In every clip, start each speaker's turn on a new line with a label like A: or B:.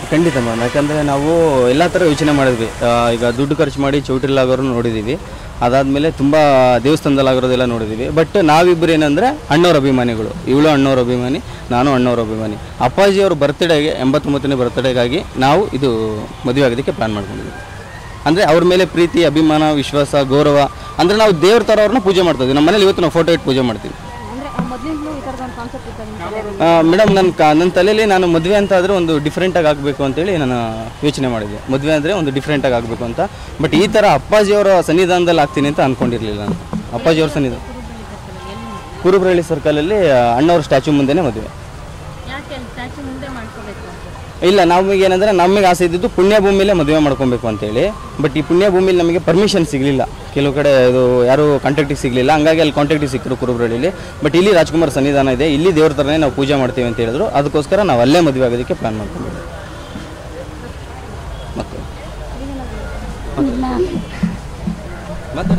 A: ಖಂಡಿತ ಮ್ಯಾಮ್ ಯಾಕಂದರೆ ನಾವು ಎಲ್ಲ ಥರ ಯೋಚನೆ ಮಾಡಿದ್ವಿ ಆ, ಈಗ ದುಡ್ಡು ಖರ್ಚು ಮಾಡಿ ಚೌಟ್ರಿಲಾಗೋರು ನೋಡಿದ್ದೀವಿ ಅದಾದಮೇಲೆ ತುಂಬ ದೇವಸ್ಥಾನದಲ್ಲಾಗಿರೋದೆಲ್ಲ ನೋಡಿದ್ದೀವಿ ಬಟ್ ನಾವಿಬ್ಬರು ಏನಂದರೆ ಅಣ್ಣವ್ರ ಅಭಿಮಾನಿಗಳು ಇವಳು ಅಣ್ಣವ್ರ ಅಭಿಮಾನಿ ನಾನು ಅಣ್ಣವ್ರ ಅಭಿಮಾನಿ ಅಪ್ಪಾಜಿಯವ್ರ ಬರ್ತ್ಡೇಗೆ ಎಂಬತ್ತೊಂಬತ್ತನೇ ಬರ್ತ್ಡೇಗಾಗಿ ನಾವು ಇದು ಮದುವೆ ಆಗೋದಕ್ಕೆ ಪ್ಲ್ಯಾನ್ ಮಾಡ್ಕೊಂಡಿದ್ದೀವಿ ಅಂದರೆ ಅವ್ರ ಮೇಲೆ ಪ್ರೀತಿ ಅಭಿಮಾನ ವಿಶ್ವಾಸ ಗೌರವ ಅಂದರೆ ನಾವು ದೇವ್ರ ಥರ ಅವ್ರನ್ನ ಪೂಜೆ ಮಾಡ್ತೀವಿ ನಮ್ಮ ಮನೇಲಿ ಇವತ್ತು ನಾವು ಫೋಟೋ ಇಟ್ಟು ಪೂಜೆ ಮಾಡ್ತೀವಿ
B: ಅಂದರೆ ಮೊದಲಿಂದಲೂ ಈ ಥರದ ಒಂದು ಕಾನ್ಸೆಪ್ಟ್ ಇತ್ತು ನಿಮ್ಮ ತಲೆಯಲ್ಲಿ?
A: ಮೇಡಮ್ ನನ್ನ ಕ ನನ್ನ ತಲೆಯಲ್ಲಿ ನಾನು ಮದುವೆ ಅಂತ ಆದರೆ ಒಂದು ಡಿಫ್ರೆಂಟಾಗಿ ಆಗಬೇಕು ಅಂತೇಳಿ ನಾನು ಯೋಚನೆ ಮಾಡಿದ್ದೆ ಮದುವೆ ಅಂದರೆ ಒಂದು ಡಿಫ್ರೆಂಟಾಗಿ ಆಗಬೇಕು ಅಂತ ಬಟ್ ಈ ಥರ ಅಪ್ಪಾಜಿಯವರ ಸನ್ನಿಧಾನದಲ್ಲಿ ಆಗ್ತೀನಿ ಅಂತ ಅಂದ್ಕೊಂಡಿರಲಿಲ್ಲ ನಾನು ಅಪ್ಪಾಜಿಯವ್ರ ಸನ್ನಿಧಾನ ಕುರುಬ್ರಹಳ್ಳಿ ಸರ್ಕಲಲ್ಲಿ ಅಣ್ಣವ್ರ ಸ್ಟ್ಯಾಚು ಮುಂದೆನೇ ಮದುವೆ
B: ಯಾಕೆ ಅಲ್ಲಿ ಸ್ಟ್ಯಾಚು ಮುಂದೆ ಮಾಡ್ಕೋಬೇಕು ಅಂತ
A: ಇಲ್ಲ ನಮಗೆ ಏನಂದರೆ ನಮಗೆ ಆಸೆ ಇದ್ದಿದ್ದು ಪುಣ್ಯ ಭೂಮಿಲೇ ಮದುವೆ ಮಾಡ್ಕೊಬೇಕು ಅಂತೇಳಿ ಬಟ್ ಈ ಪುಣ್ಯ ಭೂಮಿಲಿ ನಮಗೆ ಪರ್ಮಿಷನ್ ಸಿಗಲಿಲ್ಲ ಕೆಲವು ಕಡೆ ಇದು ಯಾರು ಕಾಂಟ್ಯಾಕ್ಟಿಗೆ ಸಿಗಲಿಲ್ಲ ಹಂಗಾಗಿ ಅಲ್ಲಿ ಕಾಂಟ್ಯಾಕ್ಟಿಗೆ ಸಿಕ್ಕರು ಕುರುಬ್ರಳ್ಳಿಲಿ ಬಟ್ ಇಲ್ಲಿ ರಾಜ್ಕುಮಾರ್ ಸನ್ನಿಧಾನ ಇದೆ ಇಲ್ಲಿ ದೇವ್ರ ಥರನೇ ನಾವು ಪೂಜೆ ಮಾಡ್ತೀವಿ ಅಂತ ಹೇಳಿದ್ರು ಅದಕ್ಕೋಸ್ಕರ ನಾವು ಅಲ್ಲೇ ಮದುವೆ ಆಗೋದಕ್ಕೆ ಪ್ಲಾನ್ ಮಾಡ್ಕೊಂಡಿದ್ದೀವಿ ಮತ್ತೆ
C: ಇಲ್ಲ
A: ಮತ್ತೆ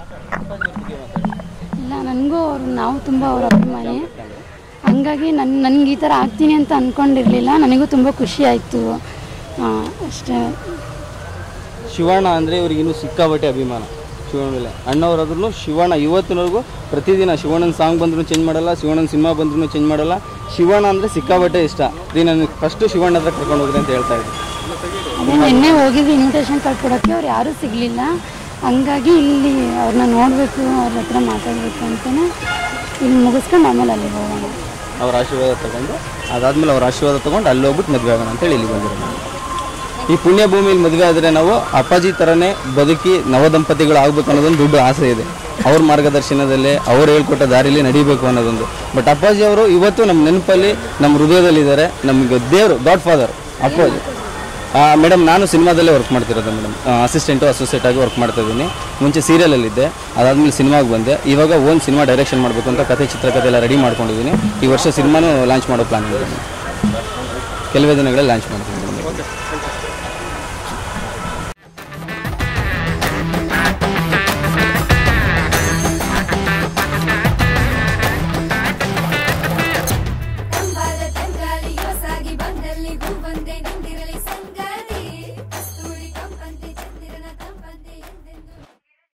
C: ಇಲ್ಲ ನನಗೂ ಅವ್ರು ನಾವು ತುಂಬ ಅವ್ರ ಅಭಿಮಾನಿ ಹಂಗಾಗಿ ನನ್ನ ನನಗೆ ಈ ಥರ ಆಗ್ತೀನಿ ಅಂತ ಅಂದ್ಕೊಂಡಿರಲಿಲ್ಲ ನನಗೂ ತುಂಬ ಖುಷಿ ಆಯಿತು ಅಷ್ಟೇ
A: ಶಿವಣ್ಣ ಅಂದರೆ ಇವ್ರಿಗೆ ಇನ್ನೂ ಸಿಕ್ಕಾಬಟ್ಟೆ ಅಭಿಮಾನ ಶಿವಣ್ಣ ಮೇಲೆ ಅಣ್ಣವರಾದ್ರೂ ಶಿವಣ್ಣ ಇವತ್ತಿನವರೆಗೂ ಪ್ರತಿದಿನ ಶಿವಣ್ಣನ ಸಾಂಗ್ ಬಂದರೂ ಚೇಂಜ್ ಮಾಡಲ್ಲ ಶಿವಣ್ಣನ ಸಿನಿಮಾ ಬಂದ್ರೂ ಚೇಂಜ್ ಮಾಡಲ್ಲ ಶಿವಣ್ಣ ಅಂದರೆ ಸಿಕ್ಕಾಬಟ್ಟೆ ಇಷ್ಟ ರೀ ನನಗೆ ಫಸ್ಟು ಶಿವಣ್ಣ ಹತ್ರ ಕರ್ಕೊಂಡು ಹೋಗ್ರಿ ಅಂತ ಹೇಳ್ತಾ ಇದ್ದೆ
C: ಅದೇ ನಿನ್ನೆ ಹೋಗಿದ್ವಿ ಇನ್ವಿಟೇಷನ್ ಕಾರ್ಡ್ ಕೊಡೋಕ್ಕೆ ಅವ್ರು ಯಾರೂ ಸಿಗಲಿಲ್ಲ ಹಂಗಾಗಿ ಇಲ್ಲಿ ಅವ್ರನ್ನ ನೋಡಬೇಕು ಅವ್ರ ಹತ್ರ ಮಾತಾಡಬೇಕು ಅಂತಲೇ ಇಲ್ಲಿ ಮುಗಿಸ್ಕೊಂಡು ಆಮೇಲೆ ಅಲ್ಲಿಗೆ ಹೋಗೋಣ
A: ಅವ್ರ ಆಶೀರ್ವಾದ ತಗೊಂಡು ಅದಾದ್ಮೇಲೆ ಅವ್ರ ಆಶೀರ್ವಾದ ತಗೊಂಡು ಅಲ್ಲಿ ಹೋಗ್ಬಿಟ್ಟು ಮದುವೆ ಆಗೋಣ ಅಂತೇಳಿ ಇಲ್ಲಿ ಬಂದಿರೋದು ಈ ಪುಣ್ಯ ಭೂಮಿಯಲ್ಲಿ ಮದುವೆ ಆದರೆ ನಾವು ಅಪ್ಪಾಜಿ ಥರನೇ ಬದುಕಿ ನವದಂಪತಿಗಳು ಆಗ್ಬೇಕು ಅನ್ನೋದೊಂದು ದೊಡ್ಡ ಆಸೆ ಇದೆ ಅವ್ರ ಮಾರ್ಗದರ್ಶನದಲ್ಲಿ ಅವ್ರು ಹೇಳ್ಕೊಟ್ಟ ದಾರಿಯಲ್ಲಿ ನಡಿಬೇಕು ಅನ್ನೋದೊಂದು ಬಟ್ ಅಪ್ಪಾಜಿ ಅವರು ಇವತ್ತು ನಮ್ಮ ನೆನಪಲ್ಲಿ ನಮ್ಮ ಹೃದಯದಲ್ಲಿದ್ದಾರೆ ನಮಗೆ ದೇವರು ಗಾಡ್ ಫಾದರ್ ಅಪ್ಪಾಜಿ ಮೇಡಮ್ ನಾನು ಸಿನಿಮಾದಲ್ಲೇ ವರ್ಕ್ ಮಾಡ್ತಿರೋದು ಮೇಡಮ್ ಅಸಿಸ್ಟೆಂಟು ಅಸೋಸಿಯೇಟ್ ಆಗಿ ವರ್ಕ್ ಮಾಡ್ತಾ ಇದ್ದೀನಿ ಮುಂಚೆ ಸೀರಿಯಲಲ್ಲಿದ್ದೆ ಅದಾದಮೇಲೆ ಸಿನಿಮಾಗೆ ಬಂದೆ ಇವಾಗ ಓನ್ ಸಿನಿಮಾ ಡೈರೆಕ್ಷನ್ ಮಾಡಬೇಕು ಅಂತ ಕತೆ ಚಿತ್ರಕಥೆ ಎಲ್ಲ ರೆಡಿ ಮಾಡ್ಕೊಂಡಿದ್ದೀನಿ ಈ ವರ್ಷ ಸಿನಿಮಾನು ಲಾಂಚ್ ಮಾಡೋ ಪ್ಲಾನ್ ಇದೆ ಕೆಲವೇ ದಿನಗಳಲ್ಲಿ ಲಾಂಚ್ ಮಾಡ್ತೀನಿ